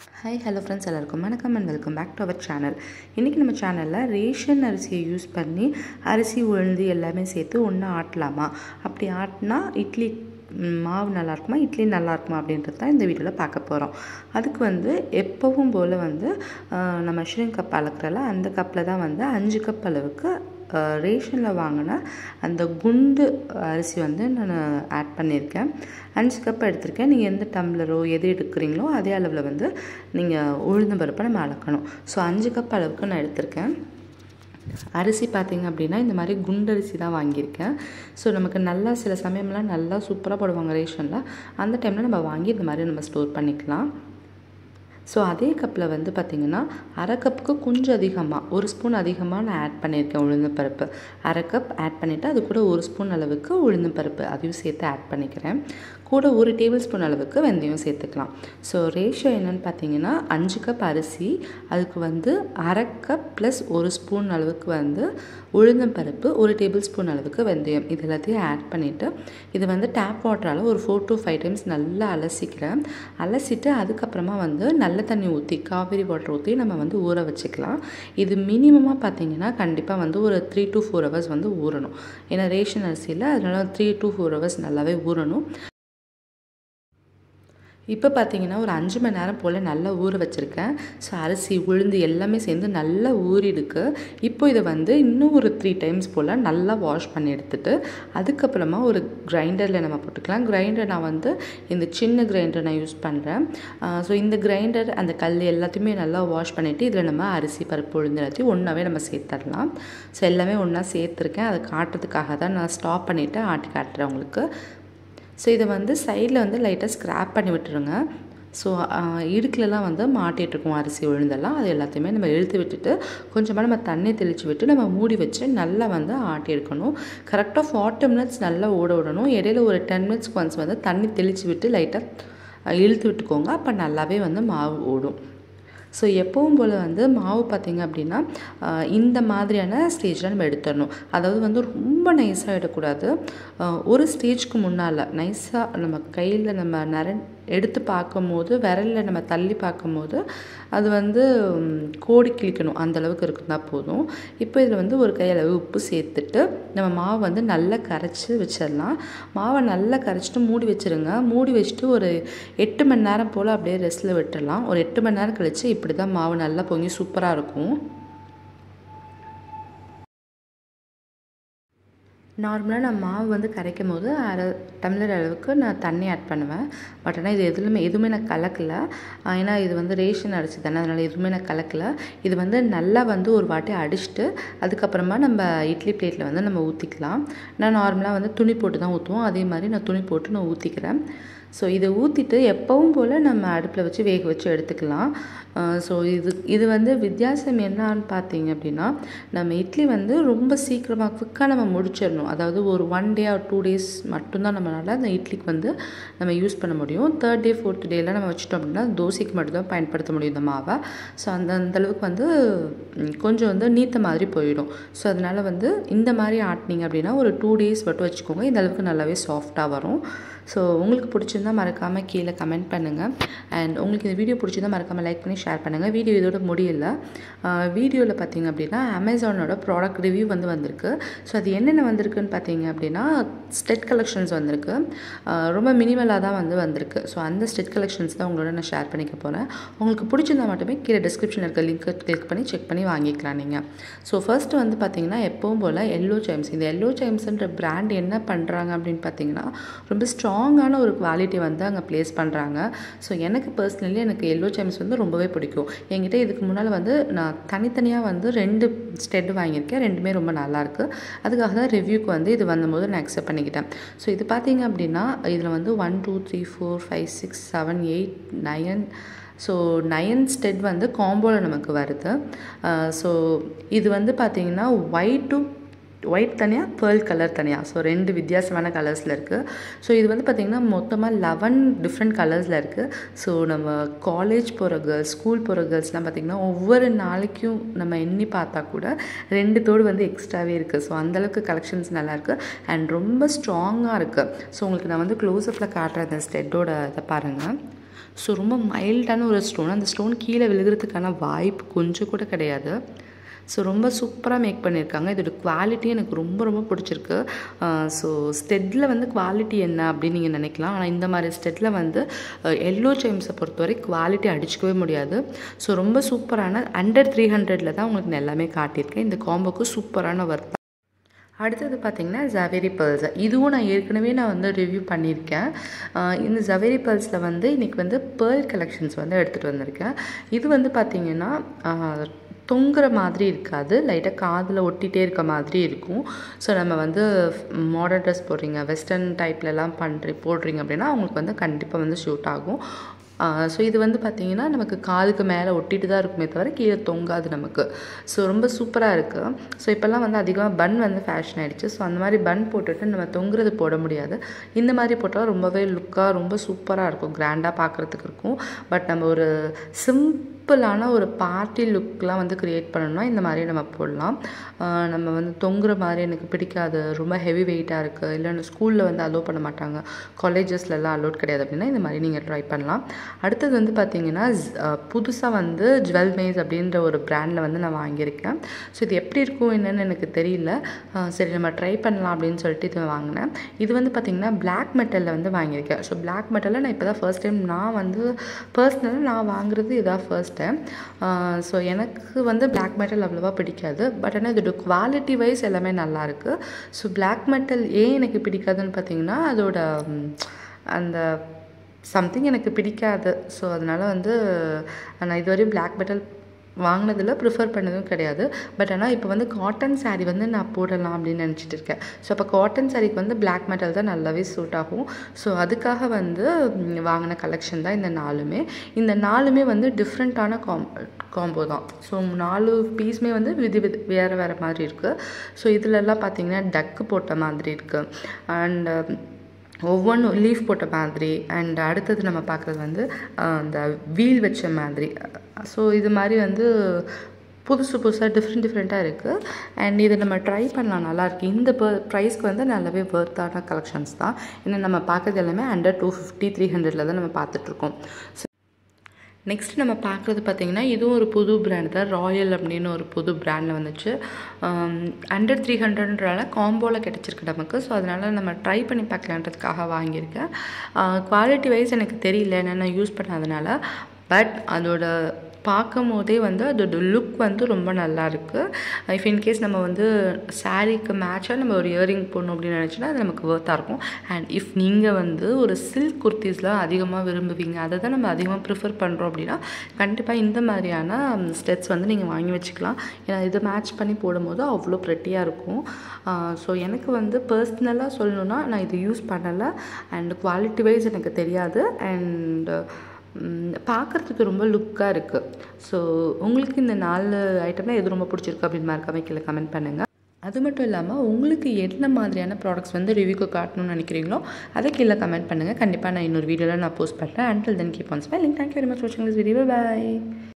hi hello friends எல்லாருக்கும் வணக்கம் and welcome back to our channel இன்றைக்கி நம்ம சேனலில் ரேஷன் அரிசியை யூஸ் பண்ணி அரிசி உளுந்து எல்லாமே சேர்த்து ஒன்றா ஆட்டலாமா அப்படி ஆட்டினா இட்லி ம், மாவு நல்லா இருக்குமா இட்லி நல்லா இருக்குமா அப்படின்றது தான் இந்த வீடியோவில் பார்க்க போகிறோம் அதுக்கு வந்து எப்போவும் போல் வந்து ஆஹ், நம்ம மெஷரிங் கப் அளக்குறல அந்த கப்பில் தான் வந்து அஞ்சு கப் அளவுக்கு ரேஷனில் வாங்கின அந்த குண்டு அரிசி வந்து நான் ஆட் பண்ணியிருக்கேன் அஞ்சு கப் எடுத்திருக்கேன் நீங்கள் எந்த டம்ளரோ எது எடுக்கிறீங்களோ அதே அளவில் வந்து நீங்கள் உளுந்தம் பருப்பை நம்ம அளக்கணும் ஸோ அஞ்சு கப் அளவுக்கு நான் எடுத்திருக்கேன் அரிசி பார்த்தீங்க அப்படின்னா இந்த மாதிரி குண்டரிசி தான் வாங்கியிருக்கேன் ஸோ நமக்கு நல்லா சில சமயம்லாம் நல்லா சூப்பராக போடுவாங்க ரேஷனில் அந்த டைமில் நம்ம வாங்கி இந்த மாதிரி நம்ம ஸ்டோர் பண்ணிக்கலாம் ஸோ அதே கப்பில் வந்து பார்த்திங்கன்னா அரை கப்புக்கு கொஞ்சம் அதிகமாக ஒரு ஸ்பூன் அதிகமாக நான் ஆட் பண்ணியிருக்கேன் உளுந்தம்பருப்பு அரை கப் ஆட் பண்ணிவிட்டு அது கூட ஒரு ஸ்பூன் அளவுக்கு உளுந்தம்பருப்பு அதையும் சேர்த்து ஆட் பண்ணிக்கிறேன் கூட ஒரு டேபிள் ஸ்பூன் அளவுக்கு வெந்தயம் சேர்த்துக்கலாம் ஸோ ரேஷியோ என்னென்னு பார்த்தீங்கன்னா அஞ்சு கப் அரிசி அதுக்கு வந்து அரை கப் ப்ளஸ் ஒரு ஸ்பூன் அளவுக்கு வந்து உளுந்தம்பருப்பு ஒரு டேபிள் ஸ்பூன் அளவுக்கு வெந்தயம் இது எல்லாத்தையும் ஆட் பண்ணிவிட்டு இது வந்து டேப் வாட்டரால் ஒரு ஃபோர் டு ஃபைவ் டைம்ஸ் நல்லா அலசிக்கிறேன் அலசிட்டு அதுக்கப்புறமா வந்து நல்ல தண்ணி ஊற்றி காவேரி வாட்டர் ஊற்றி நம்ம வந்து ஊற வச்சுக்கலாம் இது மினிமமாக பார்த்தீங்கன்னா கண்டிப்பாக வந்து ஒரு த்ரீ டு ஃபோர் ஹவர்ஸ் வந்து ஊறணும் ஏன்னா ரேஷன் அரிசியில் அதனால த்ரீ டு ஃபோர் ஹவர்ஸ் நல்லாவே ஊறணும் இப்போ பார்த்தீங்கன்னா ஒரு அஞ்சு மணி நேரம் போல் நல்லா ஊற வச்சுருக்கேன் ஸோ அரிசி உளுந்து எல்லாமே சேர்ந்து நல்லா ஊறிடுக்கு இப்போ இதை வந்து இன்னும் ஒரு த்ரீ டைம்ஸ் போல் நல்லா வாஷ் பண்ணி எடுத்துட்டு அதுக்கப்புறமா ஒரு கிரைண்டரில் நம்ம போட்டுக்கலாம் கிரைண்டர் நான் வந்து இந்த சின்ன கிரைண்டர் நான் யூஸ் பண்ணுறேன் ஸோ இந்த கிரைண்டர் அந்த கல் எல்லாத்தையுமே நல்லா வாஷ் பண்ணிவிட்டு இதில் நம்ம அரிசி பருப்பு உளுந்து எல்லாத்தையும் ஒன்றாவே நம்ம சேர்த்துடலாம் ஸோ எல்லாமே ஒன்றா சேர்த்துருக்கேன் அதை காட்டுறதுக்காக தான் நான் ஸ்டாப் பண்ணிவிட்டு ஆட்டி காட்டுறேன் உங்களுக்கு ஸோ இதை வந்து சைடில் வந்து லைட்டாக ஸ்க்ராப் பண்ணி விட்டுருங்க ஸோ இடுக்கிலலாம் வந்து மாட்டிகிட்ருக்கும் அரிசி உளுந்தெல்லாம் அது எல்லாத்தையுமே நம்ம இழுத்து விட்டுட்டு கொஞ்சமாக நம்ம தண்ணி தெளித்து விட்டு நம்ம மூடி வச்சு நல்லா வந்து ஆட்டி எடுக்கணும் கரெக்டாக ஃபார்ட்டி மினிட்ஸ் நல்லா ஓட விடணும் இடையில ஒரு டென் மினிட்ஸ்க்கு ஒன்ஸ் வந்து தண்ணி தெளித்து விட்டு லைட்டாக இழுத்து விட்டுக்கோங்க அப்போ நல்லாவே வந்து மாவு ஓடும் ஸோ எப்பவும் போல் வந்து மாவு பார்த்திங்க அப்படின்னா ஆஹ் இந்த மாதிரியான ஸ்டேஜில் நம்ம எடுத்துடணும் அதாவது வந்து ரொம்ப நைஸாக எடுக்கக்கூடாது ஆஹ் ஒரு ஸ்டேஜ்க்கு முன்னால் நைஸாக நம்ம கையில் நம்ம நர எடுத்து பார்க்கும்போது விரலில் நம்ம தள்ளி பார்க்கும்போது அது வந்து ம், கோடி கிழிக்கணும் அந்த அளவுக்கு இருக்குன்னா போதும் இப்போ இதில் வந்து ஒரு கையளவு உப்பு சேர்த்துட்டு நம்ம மாவு வந்து நல்லா கரைச்சி வச்சிடலாம் மாவை நல்லா கரைச்சிட்டு மூடி வச்சிருங்க மூடி வச்சுட்டு ஒரு எட்டு மணி நேரம் போல் அப்படியே ரெஸ்ட்டில் விட்டுடலாம் ஒரு எட்டு மணி நேரம் கழித்து இப்படி தான் மாவு நல்லா பொங்கி சூப்பராக இருக்கும் நார்மலாக நான் மாவு வந்து கரைக்கும் போது அரை டம்ளர் அளவுக்கு நான் தண்ணி ஆட் பண்ணுவேன் பட் ஆனால் இது எதுலையுமே எதுவுமே நான் கலக்கல ஆஹ் ஏன்னா இது வந்து ரேஷன் அரிசி தானே அதனால் எதுவுமே நான் கலக்கல இது வந்து நல்லா வந்து ஒரு வாட்டி அடிச்சுட்டு அதுக்கப்புறமா நம்ம இட்லி பிளேட்டில் வந்து நம்ம ஊற்றிக்கலாம் நான் நார்மலாக வந்து துணி போட்டு தான் ஊற்றுவோம் அதே மாதிரி நான் துணி போட்டு நான் ஊற்றிக்கிறேன் ஸோ இதை ஊற்றிட்டு எப்பவும் போல் நம்ம அடுப்பில் வச்சு வேக வச்சு எடுத்துக்கலாம் ஸோ இது இது வந்து வித்தியாசம் என்னான்னு பார்த்தீங்க அப்படின்னா நம்ம இட்லி வந்து ரொம்ப சீக்கிரமாக குவிக்காக நம்ம முடிச்சிடணும் அதாவது ஒரு one day or two days மட்டும்தான் நம்மளால் அந்த இட்லிக்கு வந்து நம்ம யூஸ் பண்ண முடியும் தேர்ட் டே ஃபோர்த் டேலாம் நம்ம வச்சிட்டோம் அப்படின்னா தோசைக்கு மட்டும் தான் பயன்படுத்த முடியும் இந்த மாவை ஸோ அந்த அந்த அளவுக்கு வந்து ம், கொஞ்சம் வந்து நீத்த மாதிரி போயிடும் ஸோ அதனால் வந்து இந்த மாதிரி ஆட்டினீங்க அப்படின்னா ஒரு டூ டேஸ் மட்டும் வச்சுக்கோங்க இந்த அளவுக்கு நல்லாவே சாஃப்டாக வரும் ஸோ உங்களுக்கு பிடிச்சிருந்தா மறக்காமல் கீழே கமெண்ட் பண்ணுங்கள் அண்ட் உங்களுக்கு இந்த வீடியோ பிடிச்சிருந்தா மறக்காமல் லைக் பண்ணி ஷேர் பண்ணுங்கள் வீடியோ இதோட முடியல வீடியோவில் பார்த்தீங்க அப்படின்னா அமேசானோட ப்ராடக்ட் ரிவ்யூ வந்து வந்திருக்கு ஸோ அது என்னென்ன வந்திருக்குன்னு பார்த்தீங்க அப்படின்னா ஸ்டெட் கலெக்ஷன்ஸ் வந்திருக்கு ஆஹ் ரொம்ப மினிமலாக தான் வந்து வந்திருக்கு ஸோ அந்த ஸ்டெட் கலெக்ஷன்ஸ் தான் உங்களோட நான் ஷேர் பண்ணிக்க போகிறேன் உங்களுக்கு பிடிச்சிருந்தா மட்டுமே கீழே டிஸ்கிரிப்ஷனில் இருக்க லிங்க்கை கிளிக் பண்ணி செக் பண்ணி வாங்கிக்கலாம் நீங்கள் ஸோ ஃபர்ஸ்ட் வந்து பார்த்தீங்கன்னா எப்பவும் போல் எல்லோ சைம்ஸ் இந்த எல்லோ சைம்ஸ்ன்ற பிராண்ட் என்ன பண்ணுறாங்க அப்படின்னு பார்த்தீங்கன்னா ரொம்ப ஸ்ட்ராங்கான ஒரு குவாலிட்டி வந்து அங்கே ப்ளேஸ் பண்ணுறாங்க ஸோ எனக்கு பர்சனலி எனக்கு எல்லோ சைம்ஸ் வந்து ரொம்பவே பிடிக்கும் என்கிட்ட இதுக்கு முன்னால் வந்து நான் தனித்தனியாக வந்து ரெண்டு ஸ்டெட் வாங்கியிருக்கேன் ரெண்டுமே ரொம்ப நல்லாயிருக்கு அதுக்காக தான் ரிவ்யூக்கு வந்து இது வந்தபோது நான் அக்செப்ட் பண்ணிக்கிட்டேன் ஸோ இது பார்த்தீங்க அப்படின்னா இதில் வந்து one two three four five six seven eight nine so nine stud வந்து காம்போவில் நமக்கு வருது ஸோ இது வந்து பார்த்தீங்கன்னா ஒயிட்டும் ஒயிட் தனியாக பேர்ல் கலர் தனியாக ஸோ ரெண்டு வித்தியாசமான கலர்ஸில் இருக்குது ஸோ இது வந்து பார்த்திங்கன்னா மொத்தமாக லெவன் டிஃப்ரெண்ட் கலர்ஸில் இருக்குது ஸோ நம்ம காலேஜ் போகிற கேர்ள்ஸ் ஸ்கூல் போகிற கேர்ள்ஸ்லாம் பார்த்திங்கன்னா ஒவ்வொரு நாளைக்கும் நம்ம எண்ணி பார்த்தா கூட ரெண்டு தோடு வந்து எக்ஸ்ட்ராவே இருக்குது ஸோ அந்தளவுக்கு கலெக்ஷன்ஸ் நல்லாயிருக்கு அண்ட் ரொம்ப ஸ்ட்ராங்காக இருக்குது ஸோ உங்களுக்கு நான் வந்து க்ளோஸ்அப்பில் காட்டுற அந்த ஸ்டெட்டோட இதை பாருங்கள் ஸோ ரொம்ப மைல்டான ஒரு ஸ்டோன் அந்த ஸ்டோன் கீழே விழுகிறதுக்கான வாய்ப்பு கொஞ்சம் கூட கிடையாது ஸோ ரொம்ப சூப்பராக மேக் பண்ணியிருக்காங்க இதோட குவாலிட்டி எனக்கு ரொம்ப ரொம்ப பிடிச்சிருக்கு ஸோ ஸ்டெட்டில் வந்து குவாலிட்டி என்ன அப்படின்னு நீங்கள் நினைக்கலாம் ஆனால் இந்த மாதிரி ஸ்டெட்டில் வந்து எல்லோ ஜெம்ஸை பொறுத்தவரை குவாலிட்டி அடிச்சுக்கவே முடியாது ஸோ ரொம்ப சூப்பரான அண்டர் த்ரீ ஹண்ட்ரடில் தான் உங்களுக்கு நான் எல்லாமே காட்டியிருக்கேன் இந்த காம்போக்கு சூப்பரான ஒர்க் அடுத்தது பார்த்திங்கன்னா ஜவேரி பேர்ல்ஸ் இதுவும் நான் ஏற்கனவே நான் வந்து ரிவ்யூ பண்ணியிருக்கேன் ஆஹ் இந்த ஜவேரி பேர்ல்ஸில் வந்து இன்றைக்கி வந்து பேர்ல் கலெக்ஷன்ஸ் வந்து எடுத்துகிட்டு வந்திருக்கேன் இது வந்து பார்த்திங்கன்னா ஆஹ் தொங்குற மாதிரி இருக்காது லைட்டாக காதில் ஒட்டிகிட்டே இருக்க மாதிரி இருக்கும் ஸோ நம்ம வந்து மாடர்ன் ட்ரெஸ் போடுறீங்க வெஸ்டர்ன் டைப்லலாம் பண்ணுறி போடுறீங்க அப்படின்னா அவங்களுக்கு வந்து கண்டிப்பாக வந்து ஷூட் ஆகும் ஸோ இது வந்து பார்த்திங்கன்னா நமக்கு காதுக்கு மேலே ஒட்டிட்டு தான் இருக்குமே தவிர கீழே தொங்காது நமக்கு ஸோ ரொம்ப சூப்பராக இருக்குது ஸோ இப்போல்லாம் வந்து அதிகமாக பன் வந்து ஃபேஷன் ஆகிடுச்சு ஸோ அந்த மாதிரி பன் போட்டுட்டு நம்ம தொங்குறது போட முடியாது இந்த மாதிரி போட்டால் ரொம்பவே லுக்காக ரொம்ப சூப்பராக இருக்கும் கிராண்டாக பார்க்குறதுக்கு இருக்கும் பட் நம்ம ஒரு சிம்பிளான ஒரு பார்ட்டி லுக்லாம் வந்து க்ரியேட் பண்ணணும்னா இந்த மாதிரி நம்ம போடலாம் ஆஹ் நம்ம வந்து தொங்குற மாதிரி எனக்கு பிடிக்காது ரொம்ப ஹெவி வெயிட்டாக இருக்குது இல்லைன்னா ஸ்கூலில் வந்து அலோவ் பண்ண மாட்டாங்க காலேஜஸ்லலாம் அலோட் கிடையாது அப்படின்னா இந்த மாதிரி நீங்கள் ட்ரை பண்ணலாம் அடுத்தது வந்து பார்த்தீங்கன்னா புதுசாக வந்து ஜுவல் மேஸ் அப்படின்ற ஒரு பிராண்டில் வந்து நான் வாங்கியிருக்கேன் ஸோ இது எப்படி இருக்கும் என்னன்னு எனக்கு தெரியல ஆஹ் சரி நம்ம ட்ரை பண்ணலாம் அப்படின்னு சொல்லிட்டு இது வாங்கினேன் இது வந்து பார்த்திங்கன்னா பிளாக் மெட்டலில் வந்து வாங்கியிருக்கேன் ஸோ பிளாக் மெட்டலில் நான் இப்போ தான் ஃபர்ஸ்ட் டைம் நான் வந்து பர்சனலாக நான் வாங்குறது இதான் ஃபர்ஸ்ட் டைம் ஸோ எனக்கு வந்து பிளாக் மெட்டல் அவ்வளோவா பிடிக்காது பட் ஆனால் இதோட குவாலிட்டி வைஸ் எல்லாமே நல்லாயிருக்கு ஸோ பிளாக் மெட்டல் ஏன் எனக்கு பிடிக்காதுன்னு பார்த்தீங்கன்னா அதோட ம், அந்த சம்திங் எனக்கு பிடிக்காது ஸோ அதனால் வந்து நான் இதுவரையும் பிளாக் மெட்டல் வாங்கினதில் ப்ரிஃபர் பண்ணதும் கிடையாது பட் ஆனால் இப்போ வந்து காட்டன் saree வந்து நான் போடலாம் அப்படின்னு நினச்சிட்டு இருக்கேன் ஸோ அப்போ காட்டன் சாரீக்கு வந்து பிளாக் மெட்டல் தான் நல்லாவே சூட் ஆகும் ஸோ அதுக்காக வந்து ம், வாங்கின கலெக்ஷன் தான் இந்த நாலுமே இந்த நாலுமே வந்து டிஃப்ரெண்ட்டான காம் காம்போ தான் ஸோ நாலு பீஸுமே வந்து விதி விதி வேறு வேறு மாதிரி இருக்குது ஸோ இதிலெல்லாம் பார்த்தீங்கன்னா டக்கு போட்ட மாதிரி இருக்குது அண்ட் ஒவ்வொன்றும் லீஃப் போட்ட மாதிரி அண்ட் அடுத்தது நம்ம பார்க்குறது வந்து அஹ், அந்த வீல் வச்ச மாதிரி ஸோ இது மாதிரி வந்து புதுசு புதுசாக டிஃப்ரெண்ட் டிஃப்ரெண்ட்டாக இருக்குது அண்ட் இதை நம்ம ட்ரை பண்ணலாம் நல்லாயிருக்கு இந்த ப்ரைஸ்க்கு வந்து நல்லாவே ஒர்த்தான கலெக்ஷன்ஸ் தான் ஏன்னா நம்ம பார்க்குறது எல்லாமே அண்டர் டூ ஃபிஃப்டி த்ரீ ஹண்ட்ரடில் தான் நம்ம பார்த்துட்ருக்கோம் நெக்ஸ்ட் நம்ம பார்க்குறது பார்த்திங்கன்னா இதுவும் ஒரு புது பிராண்ட் தான் ராயல் அப்படின்னு ஒரு புது பிராண்டில் வந்துச்சு அண்டர் த்ரீ ஹண்ட்ரட்ன்றனால காம்போவில் கிடச்சிருக்கு நமக்கு ஸோ அதனால் நம்ம ட்ரை பண்ணி பார்க்கலான்றதுக்காக வாங்கியிருக்கேன் குவாலிட்டி வைஸ் எனக்கு தெரியல என்னென்ன யூஸ் பண்ணாதனால பட் அதோட பார்க்கும் போதே வந்து அதோட லுக் வந்து ரொம்ப நல்லா இருக்குது இஃப் இன்கேஸ் நம்ம வந்து சாரீக்கு மேட்சாக நம்ம ஒரு இயரிங் போடணும் அப்படின்னு நினச்சோன்னா அது நமக்கு ஒர்த்தாக இருக்கும் அண்ட் இஃப் நீங்கள் வந்து ஒரு சில்க் குர்த்திஸ்லாம் அதிகமாக விரும்புவீங்க அதை தான் நம்ம அதிகமாக ப்ரிஃபர் பண்ணுறோம் அப்படின்னா கண்டிப்பாக இந்த மாதிரியான ஸ்டெப்ஸ் வந்து நீங்கள் வாங்கி வச்சுக்கலாம் ஏன்னா இதை மேட்ச் பண்ணி போடும்போது அவ்வளோ ப்ரெட்டியாக இருக்கும் ஸோ எனக்கு வந்து பர்சனலாக சொல்லணுன்னா நான் இது யூஸ் பண்ணலை அண்ட் குவாலிட்டி வைஸ் எனக்கு தெரியாது அண்ட் பார்க்குறதுக்கு ரொம்ப லுக்காக இருக்குது ஸோ உங்களுக்கு இந்த நாலு ஐட்டம்லாம் எது ரொம்ப பிடிச்சிருக்கு அப்படின்னு மறக்காம கீழே கமெண்ட் பண்ணுங்கள் அது மட்டும் இல்லாமல் உங்களுக்கு என்ன மாதிரியான ப்ராடக்ட்ஸ் வந்து ரிவ்யூக்கு காட்டணும்னு நினைக்கிறீங்களோ அதை கீழே கமெண்ட் பண்ணுங்கள் கண்டிப்பாக நான் இன்னொரு வீடியோவில் நான் போஸ்ட் பண்ணுறேன் until then keep on smiling thank you very much வாட்சிங் திஸ் வீடியோ பை